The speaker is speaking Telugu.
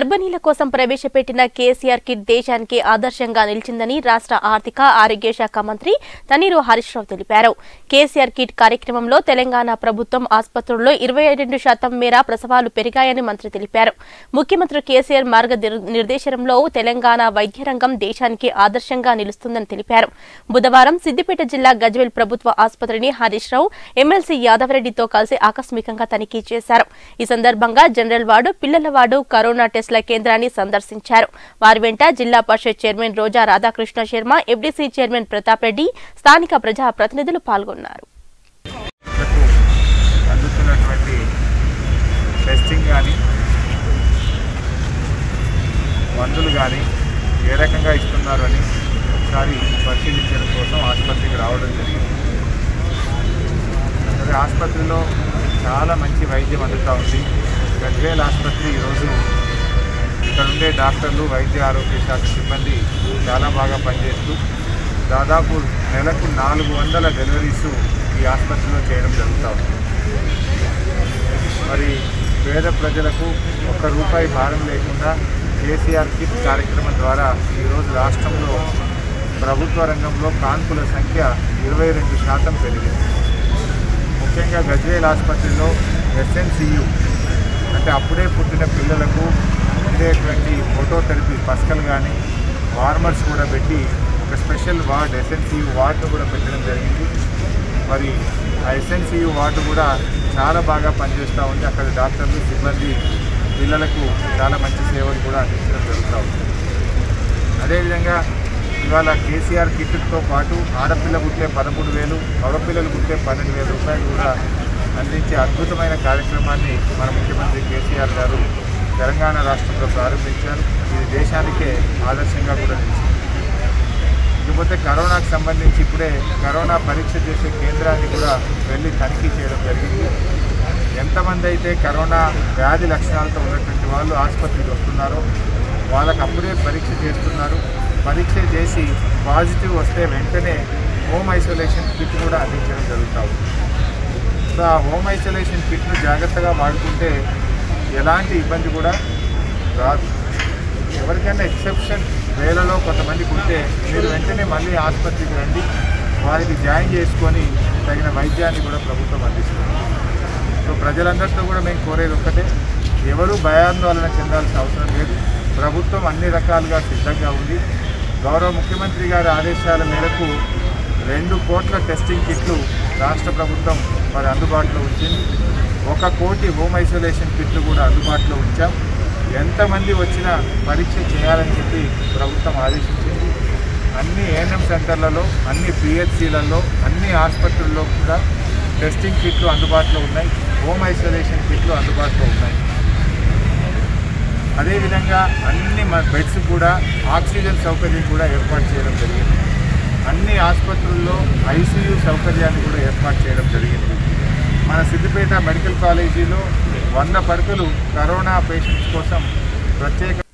గర్భిణీల కోసం ప్రవేశపెట్టిన కేసీఆర్ కిట్ దేశానికి ఆదర్శంగా నిలిచిందని రాష్ట్ర ఆర్థిక ఆరోగ్య శాఖ మంత్రి తన్నీరు హరీష్ రావు తెలిపారు కేసీఆర్ కిట్ కార్యక్రమంలో తెలంగాణ ప్రభుత్వం ఆసుపత్రుల్లో ఇరవై రెండు శాతం మేర ప్రసవాలు పెరిగాయని మంత్రి తెలిపారు ముఖ్యమంత్రి కేసీఆర్ మార్గనిర్దేశంలో తెలంగాణ వైద్య రంగం దేశానికి ఆదర్శంగా నిలుస్తుందని తెలిపారు బుధవారం సిద్దిపేట జిల్లా గజ్వేల్ ప్రభుత్వ ఆసుపత్రిని హరీష్ రావు ఎమ్మెల్సీ యాదవరెడ్డితో కలిసి ఆకస్మికంగా తనిఖీ చేశారు ఈ సందర్భంగా జనరల్ వార్డు పిల్లల వార్డు కరోనా టెస్టుల కేంద్రాన్ని సందర్శించారు వారి వెంట Zilla Parishad chairman Roja Radhakrishna Sharma FDC chairman Pratap Reddy స్థానిక ప్రజా ప్రతినిధులు పాల్గొన్నారు లకు అందుతున్నటువంటి టెస్టింగ్ కానీ మందులు కానీ ఏ రకంగా ఇస్తున్నారు అని ఒకసారి పరిశీలించడం కోసం ఆసుపత్రికి రావడం జరిగింది మరి ఆసుపత్రిలో చాలా మంచి వైద్యం అందుతూ ఉంది గజ్వేల్ ఆసుపత్రి ఈరోజు ఇక్కడ ఉండే డాక్టర్లు వైద్య ఆరోగ్య శాఖ సిబ్బంది చాలా బాగా పనిచేస్తూ దాదాపు నెలకు నాలుగు వందల డెలివరీస్ ఈ ఆసుపత్రిలో చేయడం జరుగుతూ ఉంది మరి పేద ప్రజలకు ఒక్క రూపాయి భారం లేకుండా కేసీఆర్ కిట్ కార్యక్రమం ద్వారా ఈరోజు రాష్ట్రంలో ప్రభుత్వ రంగంలో కాన్పుల సంఖ్య ఇరవై రెండు శాతం పెరిగింది ముఖ్యంగా గజ్వేల్ ఆసుపత్రిలో ఎస్ఎన్సియు అంటే అప్పుడే పుట్టిన పిల్లలకు ఉండేటువంటి ఫోటోథెరపీ పస్కల్ కానీ వార్మర్స్ కూడా పెట్టి ఒక స్పెషల్ వార్డ్ ఎస్ఎన్సియు వార్డును కూడా పెట్టడం జరిగింది మరి ఆ ఎస్ఎన్సియు వార్డు కూడా చాలా బాగా పనిచేస్తూ ఉంది అక్కడ డాక్టర్లు సిబ్బంది పిల్లలకు చాలా మంచి సేవలు కూడా అందించడం జరుగుతూ ఉంది అదేవిధంగా ఇవాళ కేసీఆర్ కిట్తో పాటు ఆడపిల్ల పుట్టే పదమూడు వేలు మగపిల్లలు పుట్టే పన్నెండు వేల రూపాయలు కూడా అందించే అద్భుతమైన కార్యక్రమాన్ని మన ముఖ్యమంత్రి కేసీఆర్ గారు తెలంగాణ రాష్ట్రంలో ప్రారంభించారు ఇది దేశానికే ఆదర్శంగా కూడా నిలిచింది ఇకపోతే కరోనాకు సంబంధించి ఇప్పుడే కరోనా పరీక్ష చేసే కేంద్రాన్ని కూడా వెళ్ళి తనిఖీ చేయడం జరిగింది ఎంతమంది అయితే కరోనా వ్యాధి లక్షణాలతో ఉన్నటువంటి వాళ్ళు ఆసుపత్రికి వస్తున్నారో వాళ్ళకి అప్పుడే పరీక్ష చేస్తున్నారు పరీక్ష చేసి పాజిటివ్ వస్తే వెంటనే హోమ్ ఐసోలేషన్ కిట్ కూడా అందించడం జరుగుతూ ఉంది సో ఆ హోమ్ ఐసోలేషన్ కిట్ను జాగ్రత్తగా వాడుకుంటే ఎలాంటి ఇబ్బంది కూడా రాదు ఎవరికైనా ఎక్సెప్షన్ వేలలో కొంతమందికి ఉంటే మీరు వెంటనే మళ్ళీ ఆసుపత్రికి రండి వారికి జాయిన్ చేసుకొని తగిన వైద్యాన్ని కూడా ప్రభుత్వం అందిస్తుంది సో ప్రజలందరితో కూడా మేము కోరేది ఒక్కటే ఎవరు భయాందోళన చెందాల్సిన అవసరం లేదు ప్రభుత్వం అన్ని రకాలుగా సిద్ధంగా ఉంది గౌరవ ముఖ్యమంత్రి గారి ఆదేశాల మేరకు రెండు కోట్ల టెస్టింగ్ కిట్లు రాష్ట్ర ప్రభుత్వం మరి అందుబాటులో ఉంచింది ఒక కోటి హోమ్ ఐసోలేషన్ కిట్లు కూడా అందుబాటులో ఉంచాం ఎంతమంది వచ్చినా పరీక్ష చేయాలని చెప్పి ప్రభుత్వం ఆదేశించింది అన్ని ఏఎన్ఎం సెంటర్లలో అన్ని పిహెచ్సిలలో అన్ని ఆసుపత్రుల్లో కూడా టెస్టింగ్ కిట్లు అందుబాటులో ఉన్నాయి హోమ్ ఐసోలేషన్ కిట్లు అందుబాటులో ఉన్నాయి అదేవిధంగా అన్ని మ- బెడ్స్ కూడా ఆక్సిజన్ సౌకర్యం కూడా ఏర్పాటు చేయడం జరిగింది అన్ని ఆసుపత్రుల్లో ఐసీయూ సౌకర్యాన్ని కూడా ఏర్పాటు చేయడం జరిగింది మన సిద్దిపేట మెడికల్ కాలేజీలో వంద పడకలు కరోనా పేషెంట్స్ కోసం ప్రత్యేక